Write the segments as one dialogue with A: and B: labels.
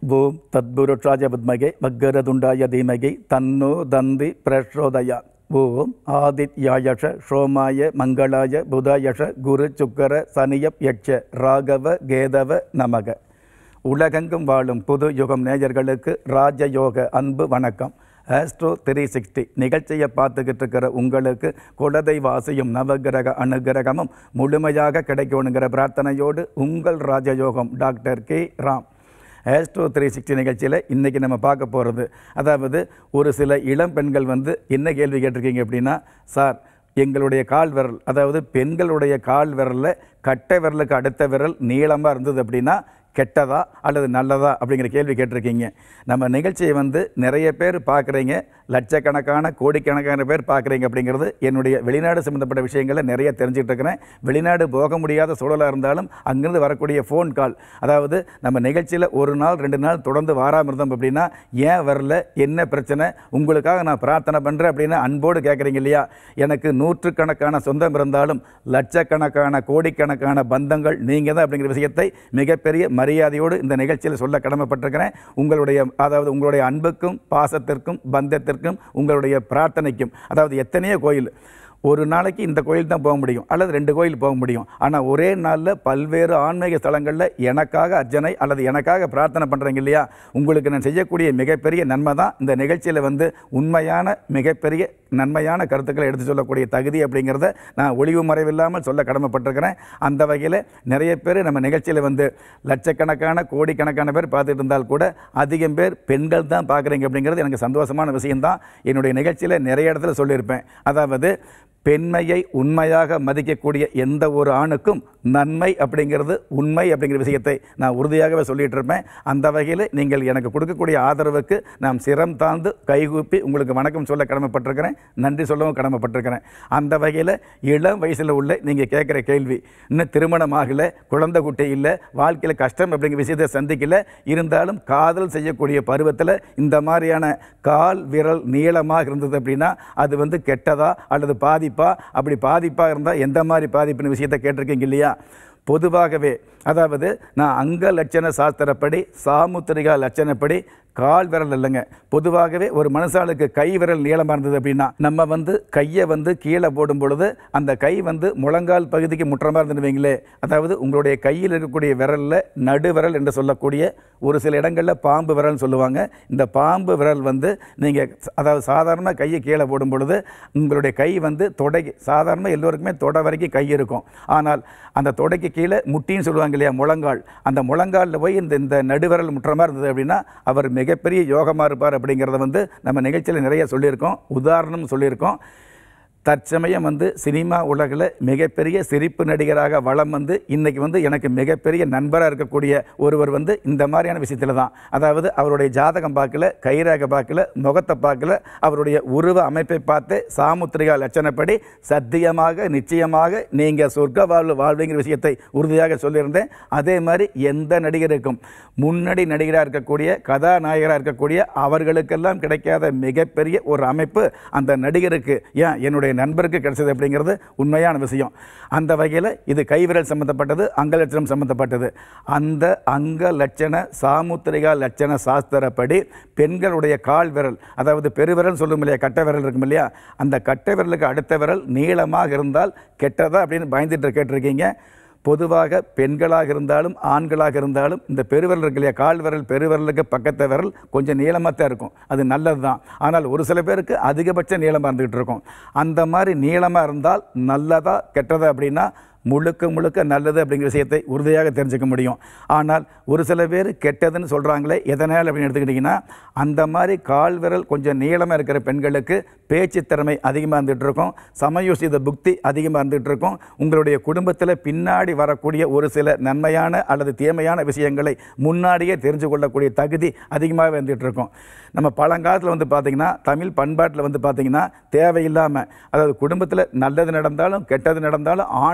A: ஓம் தத்புருஷாய வித்மகே மக்கரதுண்டாய தீமகி தன்னோ தந்தி பிரச்சோதயா ஓம் ஆதித்யாயஷ சோமாய மங்களாய புதாயஷ குரு சுக்கர சனியப் யட்ச ராகவ கேதவ நமக உலகெங்கும் வாழும் புது யுகம் நேயர்களுக்கு ராஜயோக அன்பு வணக்கம் ஆஸ்ட்ரோ த்ரீ சிக்ஸ்டி நிகழ்ச்சியை பார்த்துக்கிட்டு இருக்கிற உங்களுக்கு குலதெய்வ ஆசையும் நவகிரக அனுகிரகமும் முழுமையாக கிடைக்கணுங்கிற பிரார்த்தனையோடு உங்கள் ராஜயோகம் doctor K Ram astro three sixty நிகழ்ச்சியில் இன்றைக்கி நம்ம பார்க்க போகிறது அதாவது ஒரு சில இளம் பெண்கள் வந்து என்ன கேள்வி கேட்டிருக்கீங்க அப்படின்னா சார் எங்களுடைய கால் விரல் அதாவது பெண்களுடைய கால் விரலில் கட்டை விரலுக்கு அடுத்த விரல் நீளமாக இருந்தது அப்படின்னா கெட்டதா அல்லது நல்லதா அப்படிங்கிற கேள்வி கேட்டிருக்கீங்க நம்ம நிகழ்ச்சியை வந்து நிறைய பேர் பார்க்குறீங்க லட்சக்கணக்கான கோடிக்கணக்கான பேர் பார்க்குறீங்க அப்படிங்கிறது என்னுடைய வெளிநாடு சம்மந்தப்பட்ட விஷயங்களை நிறைய தெரிஞ்சுட்டு இருக்கிறேன் வெளிநாடு போக முடியாத சூழலாக இருந்தாலும் அங்கிருந்து வரக்கூடிய ஃபோன் கால் அதாவது நம்ம நிகழ்ச்சியில் ஒரு நாள் ரெண்டு நாள் தொடர்ந்து வாராமல் இருந்தோம் அப்படின்னா ஏன் வரல என்ன பிரச்சனை உங்களுக்காக நான் பிரார்த்தனை பண்ணுறேன் அப்படின்னு அன்போடு கேட்குறீங்க இல்லையா எனக்கு நூற்றுக்கணக்கான சொந்தம் இருந்தாலும் லட்சக்கணக்கான கோடிக்கணக்கான பந்தங்கள் நீங்கள் தான் அப்படிங்கிற விஷயத்தை மிகப்பெரிய மரியாதையோடு இந்த நிகழ்ச்சியில் சொல்ல கடமைப்பட்டிருக்கிறேன் உங்களுடைய அதாவது உங்களுடைய அன்புக்கும் பாசத்திற்கும் பந்தத்திற்கும் உங்களுடைய பிரார்த்தனைக்கும் அதாவது எத்தனையோ கோயில் ஒரு நாளைக்கு இந்த கோயில் தான் போக முடியும் அல்லது ரெண்டு கோயில் போக முடியும் ஆனால் ஒரே நாளில் பல்வேறு ஆன்மீக ஸ்தலங்களில் எனக்காக அர்ச்சனை அல்லது எனக்காக பிரார்த்தனை பண்ணுறீங்க இல்லையா உங்களுக்கு நான் செய்யக்கூடிய மிகப்பெரிய நன்மை தான் இந்த நிகழ்ச்சியில் வந்து உண்மையான மிகப்பெரிய நன்மையான கருத்துக்களை எடுத்து சொல்லக்கூடிய தகுதி அப்படிங்கிறத நான் ஒளிவு மறைவில்லாமல் சொல்ல கடமைப்பட்டிருக்கிறேன் அந்த வகையில் நிறைய பேர் நம்ம நிகழ்ச்சியில் வந்து லட்சக்கணக்கான கோடிக்கணக்கான பேர் பார்த்துட்டு இருந்தால் கூட அதிகம் பேர் பெண்கள் தான் பார்க்குறீங்க அப்படிங்கிறது எனக்கு சந்தோஷமான விஷயம்தான் என்னுடைய நிகழ்ச்சியில் நிறைய இடத்துல சொல்லியிருப்பேன் அதாவது பெண்மையை உண்மையாக மதிக்கக்கூடிய எந்த ஒரு ஆணுக்கும் நன்மை அப்படிங்கிறது உண்மை அப்படிங்கிற விஷயத்தை நான் உறுதியாகவே சொல்லிட்டு இருப்பேன் அந்த வகையில் நீங்கள் எனக்கு கொடுக்கக்கூடிய ஆதரவுக்கு நான் சிரம் தாழ்ந்து கைகூப்பி உங்களுக்கு வணக்கம் சொல்ல கடமைப்பட்டிருக்கிறேன் நன்றி சொல்லவும் கடமைப்பட்டிருக்கிறேன் அந்த வகையில் இளம் வயசில் உள்ள நீங்கள் கேட்குற கேள்வி இன்னும் திருமணம் ஆகலை குழந்தை குட்டி இல்லை வாழ்க்கையில் கஷ்டம் அப்படிங்கிற விஷயத்தை சந்திக்கல இருந்தாலும் காதல் செய்யக்கூடிய பருவத்தில் இந்த மாதிரியான கால் விரல் நீளமாக இருந்தது அப்படின்னா அது வந்து கெட்டதா அல்லது பாதிப்பா அப்படி பாதிப்பாக இருந்தால் எந்த மாதிரி பாதிப்புன்னு விஷயத்தை கேட்டிருக்கீங்க இல்லையா பொதுவாகவே அதாவது நான் அங்க லட்சண சாஸ்திரப்படி சாமுத்திரிகா லட்சணப்படி கால் விரல் இல்லைங்க பொதுவாகவே ஒரு மனுஷாளுக்கு கை விரல் நீளமாக இருந்தது அப்படின்னா நம்ம வந்து கையை வந்து கீழே போடும் பொழுது அந்த கை வந்து முழங்கால் பகுதிக்கு முற்றமாக இருந்துன்னு வைங்களே அதாவது உங்களுடைய கையில் இருக்கக்கூடிய விரலில் நடு விரல் என்று சொல்லக்கூடிய ஒரு சில இடங்களில் பாம்பு விரல்னு சொல்லுவாங்க இந்த பாம்பு விரல் வந்து நீங்கள் அதாவது சாதாரண கையை கீழே போடும் பொழுது உங்களுடைய கை வந்து தொடை சாதாரண எல்லோருக்குமே தொடை வரைக்கும் கை இருக்கும் ஆனால் அந்த தொடைக்கு கீழே முட்டின்னு சொல்லுவாங்க இல்லையா முழங்கால் அந்த முழங்காலில் போய் இந்த இந்த நடுவிரல் முற்றமாக இருந்தது அப்படின்னா அவர் மிகப்பெரிய யோகமாக இருப்பார் அப்படிங்கிறத வந்து நம்ம நிகழ்ச்சியில் நிறைய சொல்லியிருக்கோம் உதாரணம் சொல்லியிருக்கோம் தற்சமயம் வந்து சினிமா உலகில் மிகப்பெரிய சிரிப்பு நடிகராக வளம் வந்து இன்னைக்கு வந்து எனக்கு மிகப்பெரிய நண்பராக இருக்கக்கூடிய ஒருவர் வந்து இந்த மாதிரியான விஷயத்தில் தான் அதாவது அவருடைய ஜாதகம் பார்க்கல கைரேகை பார்க்கல முகத்தை பார்க்கல அவருடைய உருவ அமைப்பை பார்த்து சாமுத்திரிகா லட்சணப்படி சத்தியமாக நிச்சயமாக நீங்கள் சொர்க்க வாழ்வு வாழ்வுங்கிற விஷயத்தை உறுதியாக சொல்லியிருந்தேன் அதே மாதிரி எந்த நடிகருக்கும் முன்னணி நடிகராக இருக்கக்கூடிய கதாநாயகராக இருக்கக்கூடிய அவர்களுக்கெல்லாம் கிடைக்காத மிகப்பெரிய ஒரு அமைப்பு அந்த நடிகருக்கு ஏன் என்னுடைய நண்பருக்கு கிடைச்சது அப்படிங்கிறது உண்மையான விஷயம் அந்த வகையில் இது கைவிரல் சம்மந்தப்பட்டது அங்க லட்சணம் சம்மந்தப்பட்டது அந்த அங்க லட்சண சாமுத்திரிகா லட்சண சாஸ்திரப்படி பெண்களுடைய கால் விரல் அதாவது பெருவிரல் சொல்லும் இல்லையா கட்டை விரல் இருக்கும் இல்லையா அந்த கட்டை விரலுக்கு அடுத்த விரல் நீளமாக இருந்தால் கெட்டதா அப்படின்னு பயந்துட்டு கேட்டிருக்கீங்க பொதுவாக பெண்களாக இருந்தாலும் ஆண்களாக இருந்தாலும் இந்த பெருவிரல் இருக்கு இல்லையா கால் விரல் பெருவிரலுக்கு பக்கத்து விரல் கொஞ்சம் நீளமாக தான் இருக்கும் அது நல்லது தான் ஆனால் ஒரு சில பேருக்கு அதிகபட்ச நீளமாக இருந்துகிட்டு இருக்கும் அந்த மாதிரி நீளமாக இருந்தால் நல்லதா கெட்டதா அப்படின்னா முழுக்க முழுக்க நல்லது அப்படிங்கிற விஷயத்தை உறுதியாக தெரிஞ்சுக்க முடியும் ஆனால் ஒரு சில பேர் கெட்டதுன்னு சொல்கிறாங்களே எதனால் அப்படின்னு எடுத்துக்கிட்டிங்கன்னா அந்த மாதிரி கால் விரல் கொஞ்சம் நீளமாக இருக்கிற பெண்களுக்கு பேச்சு திறமை அதிகமாக இருந்துகிட்டு இருக்கும் சமயோசித புக்தி அதிகமாக இருந்துகிட்டு இருக்கும் உங்களுடைய குடும்பத்தில் பின்னாடி வரக்கூடிய ஒரு சில நன்மையான அல்லது தீமையான விஷயங்களை முன்னாடியே தெரிஞ்சு கொள்ளக்கூடிய தகுதி அதிகமாக இருந்துகிட்டு இருக்கும் நம்ம பழங்காலத்தில் வந்து பார்த்திங்கன்னா தமிழ் பண்பாட்டில் வந்து பார்த்திங்கன்னா தேவையில்லாமல் அதாவது குடும்பத்தில் நல்லது நடந்தாலும் கெட்டது நடந்தாலும் ஆண் தான்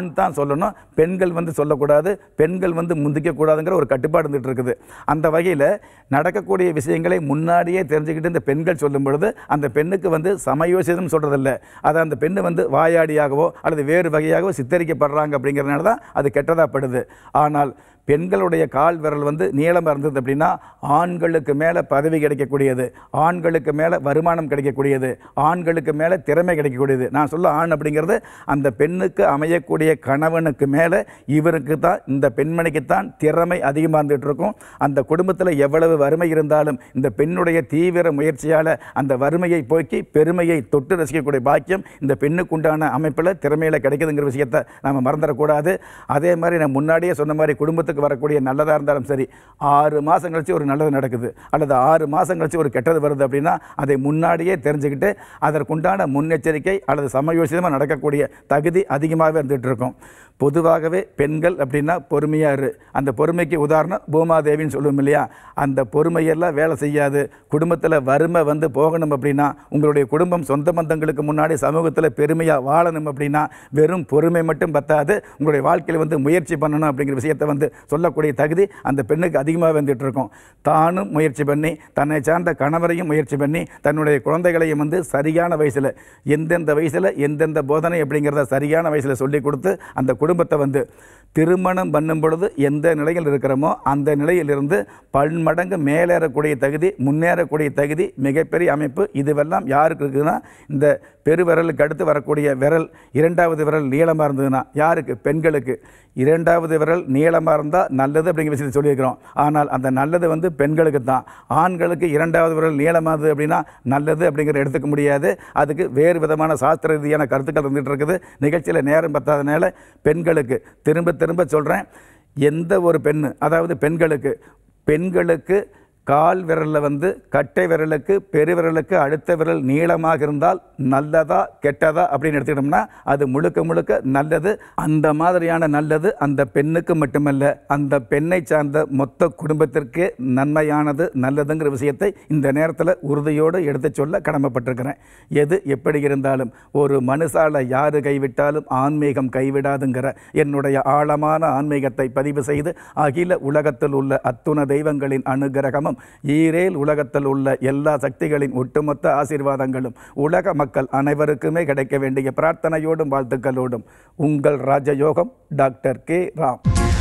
A: சொல்லணும் பெண்கள் வந்து சொல்லக்கூடாது பெண்கள் வந்து முந்திக்கக்கூடாதுங்கிற ஒரு கட்டுப்பாடு இருந்துட்டு இருக்குது அந்த வகையில் நடக்கக்கூடிய விஷயங்களை முன்னாடியே தெரிஞ்சுக்கிட்டு இந்த பெண்கள் சொல்லும் பொழுது அந்த பெண்ணுக்கு வந்து சமயோசிதம் சொல்கிறதில்ல அதை அந்த பெண்ணு வந்து வாயாடியாகவோ அல்லது வேறு வகையாகவோ சித்தரிக்கப்படுறாங்க அப்படிங்கிறதுனால தான் அது கெட்டதாக படுது ஆனால் பெண்களுடைய கால் விரல் வந்து நீளமாக இருந்தது அப்படின்னா ஆண்களுக்கு மேலே பதவி கிடைக்கக்கூடியது ஆண்களுக்கு மேலே வருமானம் கிடைக்கக்கூடியது ஆண்களுக்கு மேலே திறமை கிடைக்கக்கூடியது நான் சொல்ல ஆண் அப்படிங்கிறது அந்த பெண்ணுக்கு அமையக்கூடிய கணவனுக்கு மேலே இவருக்கு தான் இந்த பெண்மணிக்கு தான் திறமை அதிகமாக இருந்துகிட்டு இருக்கும் அந்த குடும்பத்தில் எவ்வளவு வறுமை இருந்தாலும் இந்த பெண்ணுடைய தீவிர முயற்சியால் அந்த வறுமையை போக்கி பெருமையை தொட்டு ரசிக்கக்கூடிய பாக்கியம் இந்த பெண்ணுக்கு உண்டான அமைப்பில் திறமையில் கிடைக்குதுங்கிற விஷயத்தை நம்ம மறந்துடக்கூடாது அதே மாதிரி நான் முன்னாடியே சொன்ன மாதிரி குடும்பத்துக்கு வரக்கூடிய நல்லதாக இருந்தாலும் சரி ஆறு மாதம் கழிச்சு ஒரு நல்லது நடக்குது அல்லது ஆறு மாதம் கழிச்சு ஒரு கெட்டது வருது அப்படின்னா அதை முன்னாடியே தெரிஞ்சுக்கிட்டு அதற்குண்டான முன்னெச்சரிக்கை அல்லது சமயோசிதமாக நடக்கக்கூடிய தகுதி அதிகமாகவே இருந்துகிட்டு இருக்கும் பொதுவாகவே பெண்கள் அப்படின்னா பொறுமையாக இரு அந்த பொறுமைக்கு உதாரணம் பூமாதேவின்னு சொல்லுவோம் இல்லையா அந்த பொறுமையெல்லாம் வேலை செய்யாது குடும்பத்தில் வறுமை வந்து போகணும் அப்படின்னா உங்களுடைய குடும்பம் சொந்த பந்தங்களுக்கு முன்னாடி சமூகத்தில் பெருமையாக வாழணும் அப்படின்னா வெறும் பொறுமை மட்டும் பத்தாது உங்களுடைய வாழ்க்கையில் வந்து முயற்சி பண்ணணும் அப்படிங்கிற விஷயத்தை வந்து சொல்லக்கூடிய தகுதி அந்த பெண்ணுக்கு அதிகமாக வந்துட்டு இருக்கும் தானும் முயற்சி பண்ணி தன்னை சார்ந்த கணவரையும் முயற்சி பண்ணி தன்னுடைய குழந்தைகளையும் வந்து சரியான வயசில் எந்தெந்த வயசில் எந்தெந்த போதனை அப்படிங்கிறத சரியான வயசில் சொல்லி கொடுத்து அந்த குடும்பத்தை வந்து திருமணம் பண்ணும் பொழுது எந்த நிலையில் இருக்கிறோமோ அந்த நிலையிலிருந்து பன்மடங்கு மேலேறக்கூடிய தகுதி முன்னேறக்கூடிய தகுதி மிகப்பெரிய அமைப்பு இதுவெல்லாம் யாருக்கு இருக்குதுன்னா இந்த பெருவிரலுக்கு அடுத்து வரக்கூடிய விரல் இரண்டாவது விரல் நீளமாக இருந்ததுன்னா யாருக்கு பெண்களுக்கு இரண்டாவது விரல் நீளமாக இருந்தால் நல்லது அப்படிங்கிற விஷயத்தை சொல்லியிருக்கிறோம் ஆனால் அந்த நல்லது வந்து பெண்களுக்கு தான் ஆண்களுக்கு இரண்டாவது விரல் நீளமானது அப்படின்னா நல்லது அப்படிங்கிற எடுத்துக்க முடியாது அதுக்கு வேறு விதமான சாஸ்திர ரீதியான கருத்துக்கள் இருந்துகிட்டு இருக்குது நிகழ்ச்சியில் நேரம் பத்தாதனால பெண்களுக்கு திரும்ப திரும்ப சொல்கிறேன் எந்த ஒரு பெண்ணு அதாவது பெண்களுக்கு பெண்களுக்கு கால் விரலில் வந்து கட்டை விரலுக்கு பெருவிரலுக்கு அடுத்த விரல் நீளமாக இருந்தால் நல்லதா கெட்டதா அப்படின்னு எடுத்துக்கிட்டோம்னா அது முழுக்க முழுக்க நல்லது அந்த மாதிரியான நல்லது அந்த பெண்ணுக்கு மட்டுமல்ல அந்த பெண்ணை சார்ந்த மொத்த குடும்பத்திற்கே நன்மையானது நல்லதுங்கிற விஷயத்தை இந்த நேரத்தில் உறுதியோடு எடுத்து சொல்ல கடமைப்பட்டிருக்கிறேன் எது எப்படி இருந்தாலும் ஒரு மனுஷால யாரு கைவிட்டாலும் ஆன்மீகம் கைவிடாதுங்கிற என்னுடைய ஆழமான ஆன்மீகத்தை பதிவு செய்து அகில உலகத்தில் உள்ள அத்துண தெய்வங்களின் அனுகிரகமும் ஈரேல் உலகத்தில் உள்ள எல்லா சக்திகளின் ஒட்டுமொத்த ஆசீர்வாதங்களும் உலக மக்கள் அனைவருக்குமே கிடைக்க வேண்டிய பிரார்த்தனையோடும் வாழ்த்துக்களோடும் உங்கள் ராஜயோகம் டாக்டர் கே ராம்